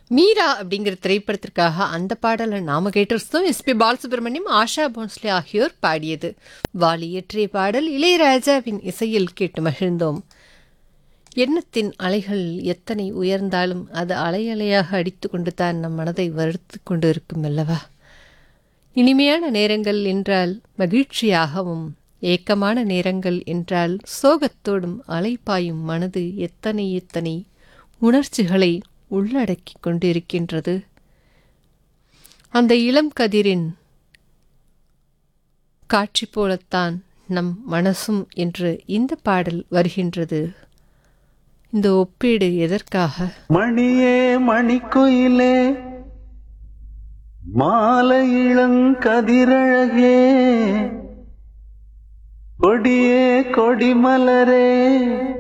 மீரா அப்படிங்கிற திரைப்படத்திற்காக அந்த பாடலை நாம கேட்டிருந்தோம் எஸ்பி பாலசுப்ரமணியம் ஆஷா போன்ஸ்லே ஆகியோர் பாடியது வாலி இயற்றிய பாடல் இளையராஜாவின் இசையில் கேட்டு மகிழ்ந்தோம் எண்ணத்தின் அலைகள் எத்தனை உயர்ந்தாலும் அது அலை அலையாக அடித்து கொண்டு தான் நம் மனதை வருத்து கொண்டு இருக்கும் அல்லவா இனிமையான நேரங்கள் என்றால் மகிழ்ச்சியாகவும் ஏக்கமான நேரங்கள் என்றால் சோகத்தோடும் அலைப்பாயும் மனது எத்தனை எத்தனை உணர்ச்சிகளை உள்ளடக்கி கொண்டிருக்கின்றது அந்த இளம் கதிரின் காட்சி போலத்தான் நம் மனசும் என்று இந்த பாடல் வருகின்றது இந்த ஒப்பீடு எதற்காக மணியே மணிக்குயிலே மாலை இளங்கதிரழகே கொடியே கொடிமலரே